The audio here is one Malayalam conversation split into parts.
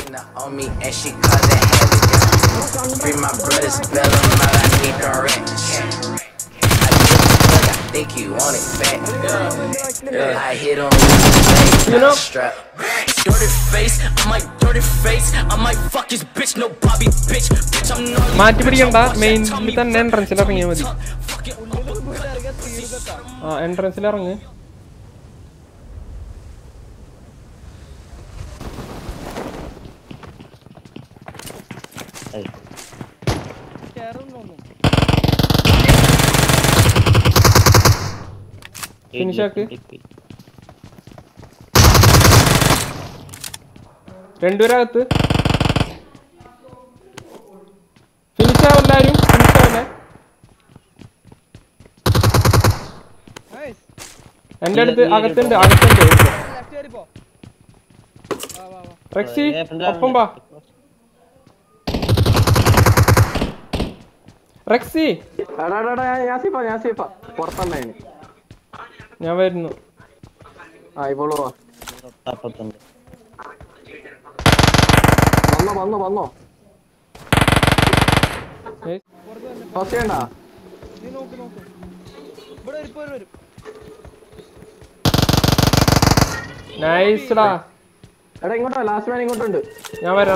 Tina on me and she causing havoc. yeah. Free my brothers, bail 'em out, I need the rent. I get the plug, I think you want it fat. Yeah. I hit on You know- strap. Dirty face, I might dirty face, I might fuck his bitch, no Bobby bitch, bitch I'm gnarly. മാറ്റി പിടിക്കണ്ട മെയിനിൽ തന്നെ എൻട്രൻസിൽ ഇറങ്ങിയാൽ മതി ആ എൻട്രൻസിൽ ഇറങ്ങ് Finish ആക്ക്. രണ്ടുപേരകത്ത് ഫിനിഷ് ആവല്ലാരും ഫിനിഷ് ആവല്ലേ എന്റെ അടുത്ത് അകത്തുണ്ട് അകത്തുണ്ട് റെക്സി ഒപ്പം വാ റെക്സി എടാ എടാ, എടാ ഞാൻ സീഫാ ഞാൻ സീഫാ പുറത്തുണ്ടായിന് ഞാൻ വരുന്നു ആ ഇപ്പോള് വാ അപ്പുറത്തുണ്ട് വന്നോ വന്നോ വന്നോ ഏയ്, ഫസ്റ്റ് ചെയ്യണ്ട നൈസ്ടാ എടാ ഇങ്ങോട്ടോ ലാസ്റ്റ് മാൻ ഇങ്ങോട്ടുണ്ട് ഞാൻ വരാം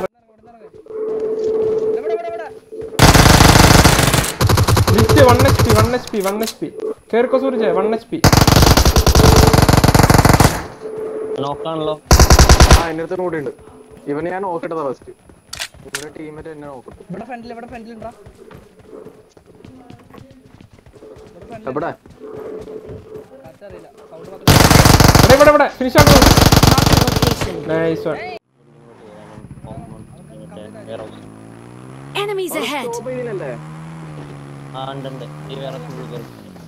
list one H P one H P one H P കേറിക്കോ സൂര്യ വൺ എച്ച് പി നോക്കാണല്ലോ ആ എന്റെ അടുത്ത് കൂടി ഉണ്ട് ഇവനെ ഞാൻ നോക്കിട്ടതാ ഫസ്റ്റ് ഇവിടെ ടീമേറ്റ് എന്നെ നോക്കട്ടെ ഇവിടെ ഫ്രണ്ടിൽ ഇവിടെ ഫ്രണ്ടിലുണ്ടാ എവിടെ അറിയില്ല സൗണ്ട് മാത്രം ഇവിടെ ഇവിടെ ഇവിടെ ഫിനിഷ് ആക്കുന്നു nice one Enemies ahead! Stop ചെയ്തില്ലല്ലേ ആ ഉണ്ട് ഉണ്ട് ഈ വേറെ full കേറി.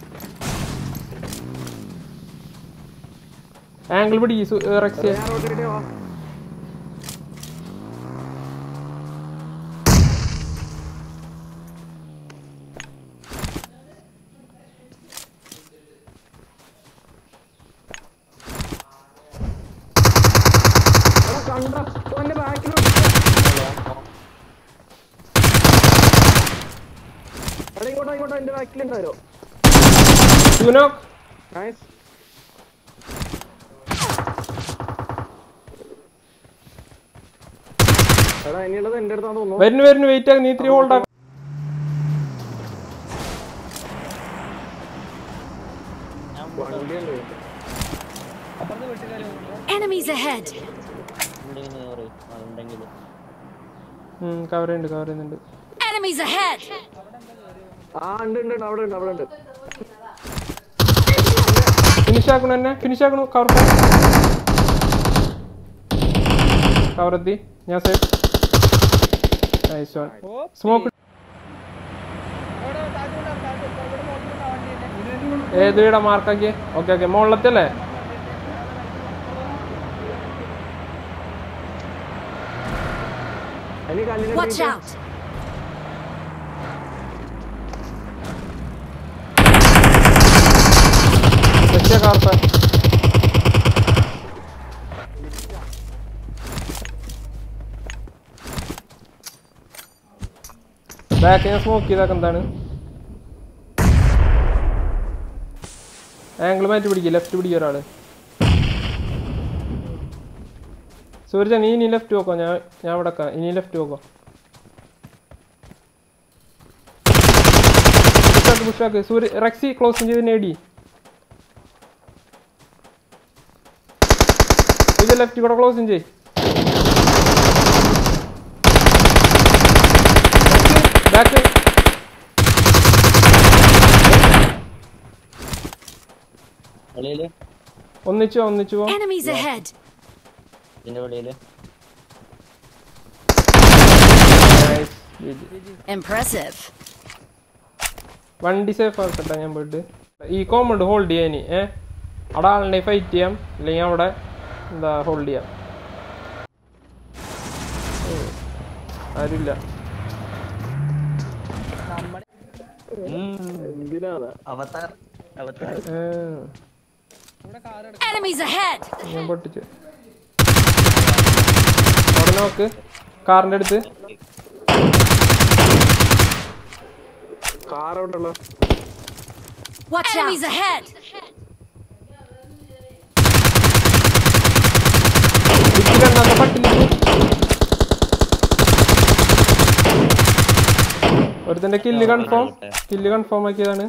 ആംഗിൾ പിടി റെക്സി ഞാൻ റോട്ടിട്ട് വാ എടാ, കണ്ട ഓന്റെ ബാക്കിലുണ്ട് എടാ ഇങ്ങോട്ടോ ഇങ്ങോട്ടോ എന്റെ ബാക്കിലുണ്ടാരോ യുനോ നൈസ് എടാ ഇനിയുള്ളത് എന്റെ അടുത്താന്ന് തോന്നുന്നു വരുന്നു വരുന്നു വെയിറ്റ് ആക്കി നീ ത്രീ ഹോൾഡ് ആക്കി വണ്ടിയുണ്ട് Enemies ahead! ഉണ്ടെങ്കിൽ നീ പറയ്. ആ, ഉണ്ടെങ്കിൽ കവർ ചെയ്യുന്നുണ്ട് കവർ ചെയ്യുന്നുണ്ട് Enemies ahead! ആ ഉണ്ട് ഉണ്ട് ഉണ്ട്, അവിടെ ഉണ്ട് അവിടെ ഉണ്ട് ഫിനിഷ് ആക്കണു എന്നെ ഫിനിഷ് ആക്കണു കവർ കവർ എത്തി ഞാൻ സേഫ് നൈസ് വൺ സ്മോക്ക് അവിടെ താഴോട്ടാ താഴോട്ട് ഇവിടെ മോട്ടിലുണ്ടാ വണ്ടി ഏത് വീടാ മാർക്കാക്കിയേ ഓക്കെ ഓക്കെ മുകളിലത്തല്ലേ അതിന് കല്ലിന് Watch out! റഷ്യ കാർത്ത ബാക്ക് ഞാൻ സ്മോക്ക് ചെയ്താക്ക എന്താണ് ആംഗിൾ മാറ്റി പിടിക്കുക ലെഫ്റ്റ് പിടിക്കുക ഒരാള് സൂര്യ നീ ഇനി ലെഫ്റ്റ് നോക്കോ ഞാൻ ഞാൻ ഇവിടെ വെക്കാം. ഇനി ലെഫ്റ്റ് നോക്കോ പുഷാക്ക് പുഷാക്ക് സൂര്യ റെക്സി ക്ലോസ് ചെയ്ത് നേടി ഇത് ലെഫ്റ്റ് കൂടെ ക്ലോസും ചെയ് ബാക്ക് വെളിയില് ഒന്നിച്ചോ ഒന്നിച്ചോ Enemies ahead! ഇതിന്റെ വെളിയില് Impressive! വണ്ടി സേഫ് ആക്കട്ടെ ഞാൻ പോയിട്ട് ഈ കോമ്പൗണ്ട് ഹോൾഡ് ചെയ്യാൻ ഇനി ഏ അവിടെ ആളുണ്ടെങ്കിൽ ഫൈറ്റ് ചെയ്യാം അല്ലെങ്കിൽ അവിടെ എന്താ ഹോൾഡ് ചെയ്യാം ഏ, ആരുമില്ല എന്തിനാണ് അവതാർ അവതാർ ഏ, Enemies ahead! ഞാൻ പൊട്ടിച്ച് അവിടെ നോക്ക് കാറിന്റെ അടുത്ത് കാർ എവിടെ ഉള്ള Watch Enemies ahead! ഡിക്കി രണ്ടാമത്തെ പട്ടിലേക്ക് ഒരുത്തന്റെ കില്ല് കൺഫേം കില്ല് കൺഫേം ആക്കിയതാണ്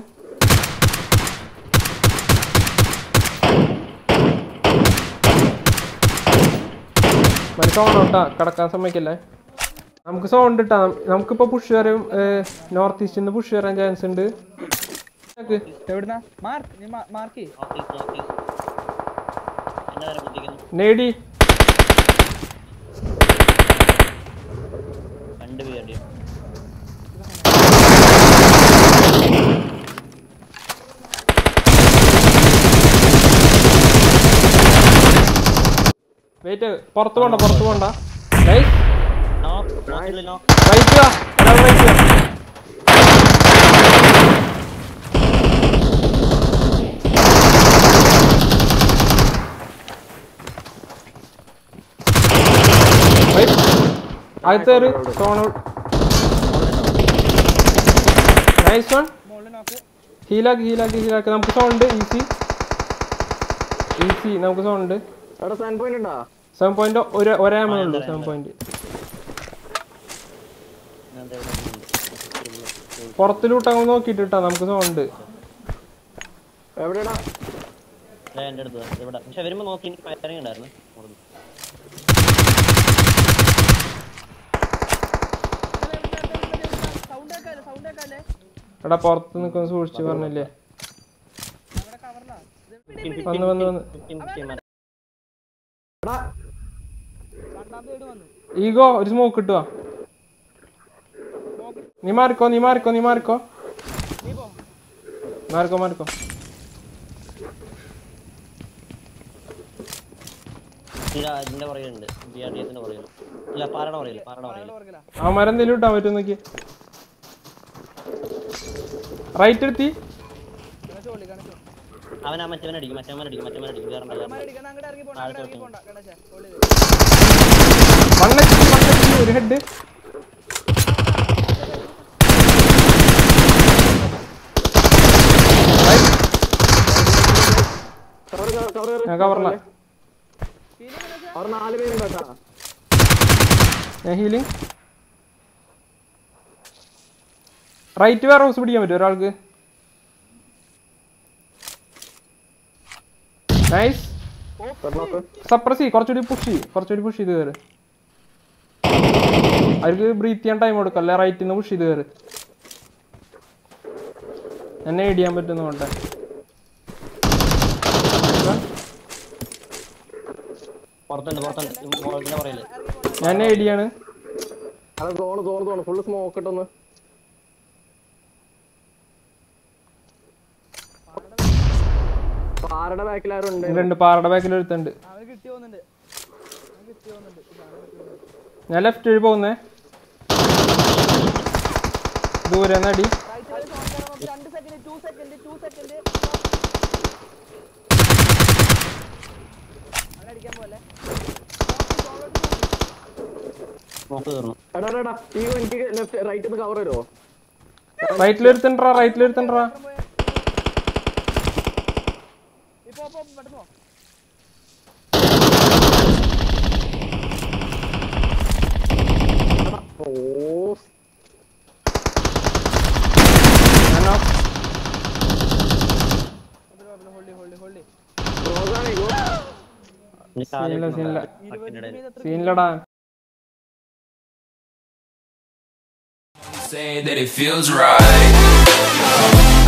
മതി സോൺ ഔട്ടാ കിടക്കാൻ സമ്മതിക്കല്ലേ നമുക്ക് സൗണ്ട് ഇട്ടാ നമുക്കിപ്പോ പുഷ് വരും നോർത്ത് ഈസ്റ്റിൽ നിന്ന് പുഷ് വരാൻ ചാൻസ് ഉണ്ട് നോക്ക്. എവിടുന്നാ മാർക്ക് നീ മാർക്ക് നോക്കി നോക്കി എന്നെ വരെ കുത്തിക്കുന്നു നേടി രണ്ട് പേരുടെ വെയിറ്റ് പുറത്ത് പോണ്ട പുറത്ത് പോണ്ട നൈസ് നോ നോക്കില്ല നോ റൈറ്റ് വാ ഒരാൾ റൈറ്റ് വാ Right. അകത്ത് ഒരു സോൺ നൈസ് വൺ മുകളിൽ നോക്ക് ഹീലാക്കി ഹീലാക്കി ഹീലാക്കി നമുക്ക് സോൺ ഉണ്ട് ഈസി ഈസി നമുക്ക് സോൺ ഉണ്ട് അവിടെ സാൻ പോയിന്റ് ഉണ്ടോ സെവൻ പോയിന്റ് ഒരു ഒരേ ഉള്ളൂ സെവൻ പോയിന്റ് പുറത്തിലൂട്ടങ്ങ് നോക്കിയിട്ട് ഇട്ടാ നമുക്ക് സോൺ ഉണ്ട് എവിടെയാടാ എൻ്റെ അടുത്ത് വാ, ഇവിടെ പക്ഷെ വരുമ്പോ നോക്കി എനിക്ക് ഫയറിംഗ് ഉണ്ടായിരുന്നു മുകളിൽ. സൗണ്ട് കേൾക്കാല്ലേ സൗണ്ട് കേൾക്കാല്ലേ എടാ പുറത്ത് നിൽക്കുന്ന സൂക്ഷിച്ച് പറഞ്ഞില്ലേ ഞങ്ങളുടെ കവറിലാ വന്ന് വന്ന് വന്ന് 15, 15 മാറി. രണ്ടാമത്തെ വീട് വന്നു ഈഗോ ഒരു സ്മോക്ക് കിട്ടുവാ നീ മാറിക്കോ നീ മാറിക്കോ നീ മാറിക്കോ നീ പോ മാറിക്കോ മാറിക്കോ ഇതാ, ഇതിന്റെ പുറകിലുണ്ട് ബി ആർ ഡി എസിന്റെ പുറകിൽ ഇല്ല പാറയുടെ പുറകിൽ പാറയുടെ പുറകിൽ പുറകിലാ ആ മരം എന്തെങ്കിലും ഇട്ടാൻ പറ്റും നോക്കി റൈറ്റ് എടുത്തി കണച്ചു പൊള്ളി കണച്ചു അവൻ ആ മറ്റവനെ അടിക്കും മറ്റവനെ അടിക്കും മറ്റവനെ അടിക്കും വേറെ ഉണ്ടല്ലോ. അടിക്കണം അങ്ങോട്ട് ഇറങ്ങി പോണ്ട അങ്ങോട്ട് ഇറങ്ങി പോണ്ട കണച്ച പൊള്ളി വണ്ണച്ചി വണ്ണച്ചി ഒരു ഹെഡ് കവർ കവർ ഞാൻ കവറില അവർ നാല് പേരുണ്ട് കേട്ടാ ഞാൻ ഹീലിംഗ് റൈറ്റ് വേറെ ഹൗസ് പിടിക്കാൻ പറ്റും ഒരാൾക്ക് നൈസ് നോക്ക് സപ്രസ് ചെയ്യ് കുറച്ചുകൂടി പുഷ് ചെയ്യ് കുറച്ചുകൂടി പുഷ് ചെയ്ത് കയറ് അവർക്ക് ബ്രീത്ത് ചെയ്യാൻ ടൈം കൊടുക്കും അല്ലെ റൈറ്റിൽ നിന്ന് പുഷ് ചെയ്ത് കയറ് എന്നെ ഇടിയാൻ പറ്റുന്ന കൊണ്ട് പുറത്തുണ്ട് പുറത്തുണ്ട് ഇതിന്റെ പുറകില് ഞാൻ ഇടിയാണ് അത് തോണ് തോണ് തോണ് ഫുള്ള് സ്മോക്ക് ഇട്ടൊന്ന് പാറയുടെ ബാക്കിൽ ആരും ഉണ്ട് രണ്ട് പാറയുടെ ബാക്കിൽ ഒരുത്തുണ്ട് അവന് കിട്ടി പോകുന്നുണ്ട് അവന് കിട്ടി പോകുന്നുണ്ട് ഞാൻ ലെഫ്റ്റ് വഴി പോകുന്നേ ദൂരെ നടി റൈറ്റ് വഴി സോൺ കയറാൻ നോക്കി രണ്ട് second two second two second അവനെ അടിക്കാൻ പോലെ നോക്ക് തീർന്നു എടാ എടാ, എടാ ഈ എനിക്ക് ലെഫ്റ്റ് റൈറ്റ് നിന്ന് കവർ വരുമോ റൈറ്റിൽ ഒരുത്തണ്ടാ റൈറ്റിൽ ഒരുത്തണ്ടാ ഇപ്പൊ ഇപ്പൊ പെട്ടെന്ന് പോ. ഓ ഞാനോ ഹോൾഡി ഹോൾഡി ഹോൾഡി ക്രോസാണ് ഇഗോ ഇനി സീനില്ല കാല് സീനില്ല പക്കിന്റെ ഇടയിൽ. സീനില്ലടാ Say that it feels right.